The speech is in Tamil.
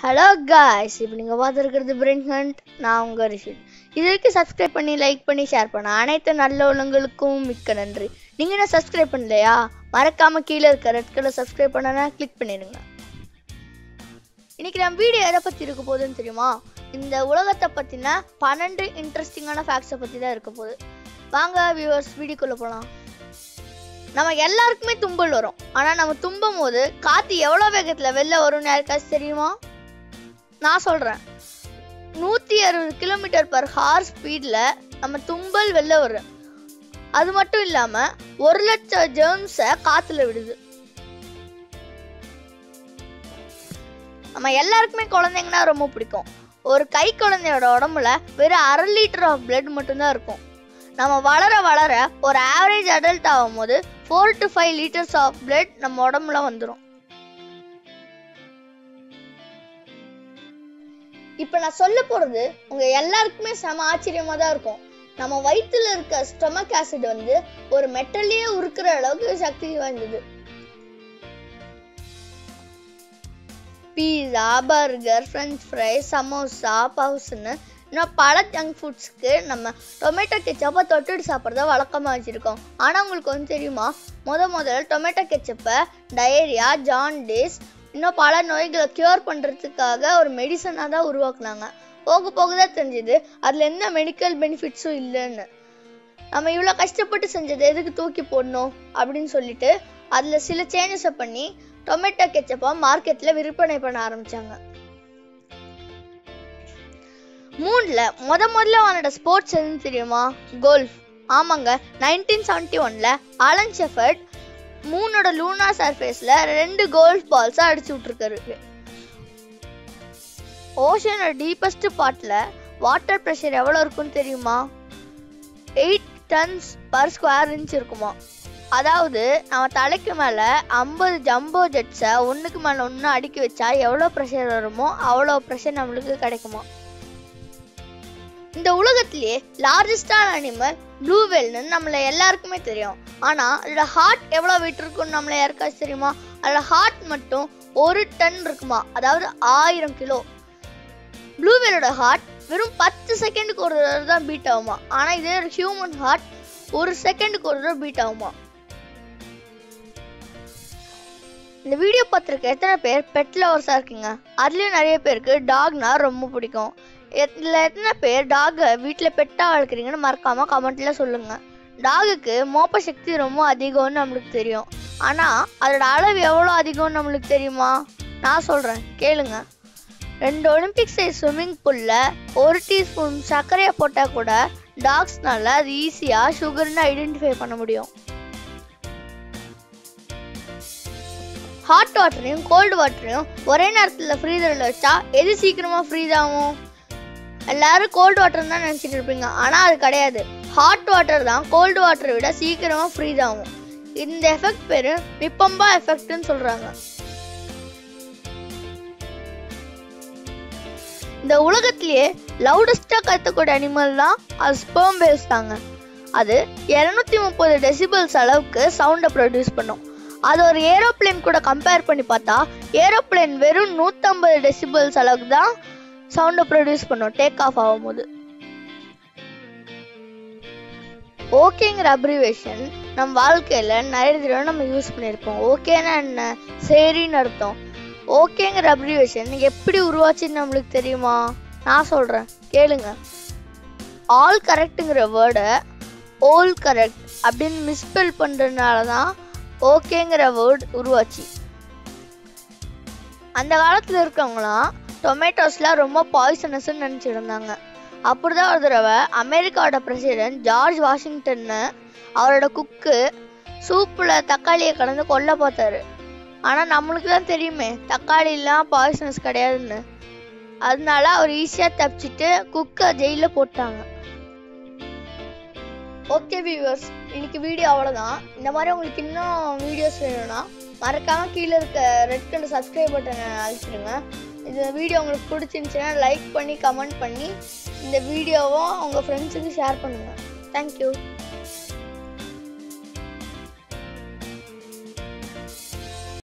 ஹலோ காய்ஸ் இப்போ நீங்கள் பார்த்துருக்கிறது பிரிண்ட் ஹண்ட் நான் உங்கள் ரிஷித் இது வரைக்கும் சப்ஸ்கிரைப் பண்ணி லைக் பண்ணி ஷேர் பண்ண அனைத்து நல்ல உள்ளங்களுக்கும் மிக்க நன்றி நீங்கள் என்ன சப்ஸ்கிரைப் பண்ணலையா மறக்காமல் கீழே இருக்க ரெட் கலர் சப்ஸ்கிரைப் பண்ணனா கிளிக் பண்ணிடுங்க இன்னைக்கு நம்ம வீடியோ எதை பற்றி இருக்க போகுதுன்னு தெரியுமா இந்த உலகத்தை பற்றின பன்னெண்டு இன்ட்ரெஸ்டிங்கான ஃபேக்ட்ஸை பற்றி தான் இருக்க போகுது வாங்க வியூவர்ஸ் வீடியோக்குள்ளே போகலாம் நம்ம எல்லாருக்குமே தும்பல் வரும் ஆனால் நம்ம தும்பும் போது காற்று எவ்வளோ வேகத்தில் வெளில வரும்னு யாருக்காச்சும் தெரியுமா நான் சொல்கிறேன் நூற்றி அறுபது கிலோமீட்டர் பர் ஹார் ஸ்பீடில் நம்ம தும்பல் வெளில வரும் அது மட்டும் இல்லாமல் ஒரு லட்சம் ஜெர்ம்ஸை காற்றுல விடுது நம்ம எல்லாருக்குமே குழந்தைங்கன்னா ரொம்ப பிடிக்கும் ஒரு கை குழந்தையோட உடம்புல வெறும் அரை லிட்டர் ஆஃப் பிளட் மட்டும்தான் இருக்கும் நம்ம வளர வளர ஒரு ஆவரேஜ் அடல்ட் ஆகும்போது four to five litres of blood நம்ம உடம்புல வந்துடும் இப்போ நான் சொல்ல போறது உங்க எல்லாருக்குமே செம ஆச்சரியமா தான் இருக்கும் நம்ம வயிற்றுல இருக்க ஸ்டொமக் ஆசிட் வந்து ஒரு மெட்டல்லையே உருக்குற அளவுக்கு சக்தி வாய்ந்தது pizza burger French fry samosa பவுஸ்னு இன்னும் பல ஜங்க் ஃபுட்ஸ்க்கு நம்ம டொமேட்டோ கெச்சப்பை தொட்டுட்டு சாப்பிட்றத வழக்கமாக வச்சுருக்கோம் ஆனால் உங்களுக்கு வந்து தெரியுமா முத முதல்ல டொமேட்டோ கெச்சப்பை டயரியா ஜாண்டிஸ் இன்னும் பல நோய்களை க்யூர் பண்ணுறதுக்காக ஒரு மெடிசனாக தான் உருவாக்குனாங்க போக போக தான் தெரிஞ்சுது அதில் எந்த மெடிக்கல் பெனிஃபிட்ஸும் இல்லைன்னு நம்ம இவ்வளோ கஷ்டப்பட்டு செஞ்சதை எதுக்கு தூக்கி போடணும் அப்படின்னு சொல்லிட்டு அதில் சில சேஞ்சஸை பண்ணி டொமேட்டோ கெச்சப்பை மார்க்கெட்டில் விற்பனை பண்ண ஆரம்பித்தாங்க மூணில் முத முதல்ல அவனோட ஸ்போர்ட்ஸ் எதுன்னு தெரியுமா கோல்ஃப் ஆமாங்க நைன்டீன் செவன்டி ஒனில் ஆலன் ஷெஃபர்ட் மூணோட லூனா சர்ஃபேஸில் ரெண்டு கோல்ஃப் பால்ஸை அடிச்சு விட்ருக்காரு ஓஷனோட டீப்பஸ்ட் பார்ட்டில் வாட்டர் ப்ரெஷர் எவ்வளோ இருக்குன்னு தெரியுமா eight tons per square inch இருக்குமா அதாவது நம்ம தலைக்கு மேலே ஐம்பது ஜம்போ ஜெட்ஸை ஒன்றுக்கு மேலே ஒன்று அடுக்கி வச்சா எவ்வளோ ப்ரெஷர் வருமோ அவ்வளோ ப்ரெஷர் நம்மளுக்கு கிடைக்குமா இந்த உலகத்திலேயே லார்ஜஸ்டான அனிமல் ப்ளூ வேல்னு நம்மள எல்லாருக்குமே தெரியும் ஆனால் அதோட ஹார்ட் எவ்வளோ வெயிட் இருக்குன்னு நம்மள யாருக்காச்சும் தெரியுமா அதோட ஹார்ட் மட்டும் ஒரு டன் இருக்குமா அதாவது ஆயிரம் கிலோ ப்ளூ வேலோட ஹார்ட் வெறும் பத்து செகண்டுக்கு ஒரு தடவை தான் பீட் ஆகுமா ஆனால் இதே ஒரு ஹியூமன் ஹார்ட் ஒரு செகண்டுக்கு ஒரு தடவை பீட் ஆகுமா இந்த வீடியோ பார்த்துருக்க எத்தனை பேர் பெட் லவர்ஸாக இருக்கீங்க அதுலேயும் நிறைய பேருக்கு டாக்னா ரொம்ப பிடிக்கும் இதில் எத்தனை பேர் டாகை வீட்டில் பெட்டாக வளர்க்குறீங்கன்னு மறக்காமல் கமெண்ட்டில் சொல்லுங்கள் டாகுக்கு மோப்ப சக்தி ரொம்ப அதிகம்னு நம்மளுக்கு தெரியும் ஆனால் அதோட அளவு எவ்வளோ அதிகம்னு நம்மளுக்கு தெரியுமா நான் சொல்கிறேன் கேளுங்க ரெண்டு ஒலிம்பிக் சைஸ் ஸ்விம்மிங் பூலில் ஒரு டீஸ்பூன் சர்க்கரையை போட்டால் கூட டாக்ஸ்னால அது ஈஸியாக சுகர்னு ஐடென்டிஃபை பண்ண முடியும் ஹாட் வாட்டரையும் கோல்டு வாட்டரையும் ஒரே நேரத்தில் ஃப்ரீசரில் வச்சா எது சீக்கிரமாக ஃப்ரீஸ் ஆகும் எல்லாரும் கோல்டு வாட்டர் தான் நினச்சிட்டு இருப்பீங்க ஆனால் அது கிடையாது ஹாட் வாட்டர் தான் கோல்டு வாட்டரை விட சீக்கிரமாக ஃப்ரீஸ் ஆகும் இந்த எஃபெக்ட் பேர் நிப்பம்பா எஃபெக்ட்னு சொல்கிறாங்க இந்த உலகத்திலேயே லவுடஸ்டாக கத்தக்கூடிய அனிமல் தான் அது ஸ்பெர்ம் வேவ்ஸ் தாங்க அது இரநூத்தி முப்பது டெசிபிள்ஸ் அளவுக்கு சவுண்டை ப்ரொடியூஸ் பண்ணும் அது ஒரு ஏரோப்ளேன் கூட கம்பேர் பண்ணி பார்த்தா ஏரோப்ளேன் வெறும் நூற்றம்பது டெசிபிள்ஸ் அளவுக்கு தான் சவுண்டை ப்ரொடியூஸ் பண்ணும் டேக் ஆஃப் ஆகும்போது ஓகேங்கிற அப்ரிவேஷன் நம்ம வாழ்க்கையில் நிறைய தடவை நம்ம யூஸ் பண்ணியிருப்போம் ஓகேன்னா என்ன சரின்னு அர்த்தம் ஓகேங்கிற அப்ரிவேஷன் எப்படி உருவாச்சுன்னு நம்மளுக்கு தெரியுமா நான் சொல்கிறேன் கேளுங்க ஆல் கரெக்டுங்கிற வேர்டை ஓல் கரெக்ட் அப்படின்னு மிஸ்பெல் பண்ணுறதுனால தான் ஓகேங்கிற வேர்ட் உருவாச்சு அந்த காலத்தில் இருக்கவங்களாம் டொமேட்டோஸ்லாம் ரொம்ப பாய்சனஸ்ன்னு நினச்சிட்டு இருந்தாங்க அப்படிதான் ஒரு தடவை அமெரிக்காவோட பிரசிடென்ட் ஜார்ஜ் வாஷிங்டன்னு அவரோட குக்கு சூப்பில் தக்காளியை கலந்து கொல்ல பார்த்தாரு ஆனால் நம்மளுக்கு தான் தெரியுமே தக்காளிலாம் பாய்சனஸ் கிடையாதுன்னு அதனால அவர் ஈஸியாக தப்பிச்சிட்டு குக்கை ஜெயிலில் போட்டாங்க ஓகே வியூவர்ஸ் இன்னைக்கு வீடியோ அவ்வளோதான் இந்த மாதிரி உங்களுக்கு இன்னும் வீடியோஸ் வேணும்னா மறக்காமல் கீழே இருக்க ரெட் கலர் சப்ஸ்கிரைப் பட்டனை அழிச்சிடுங்க இந்த வீடியோ உங்களுக்கு பிடிச்சிருந்துச்சுன்னா லைக் பண்ணி கமெண்ட் பண்ணி இந்த வீடியோவும் உங்கள் ஃப்ரெண்ட்ஸுக்கு ஷேர் பண்ணுங்கள் தேங்க்யூ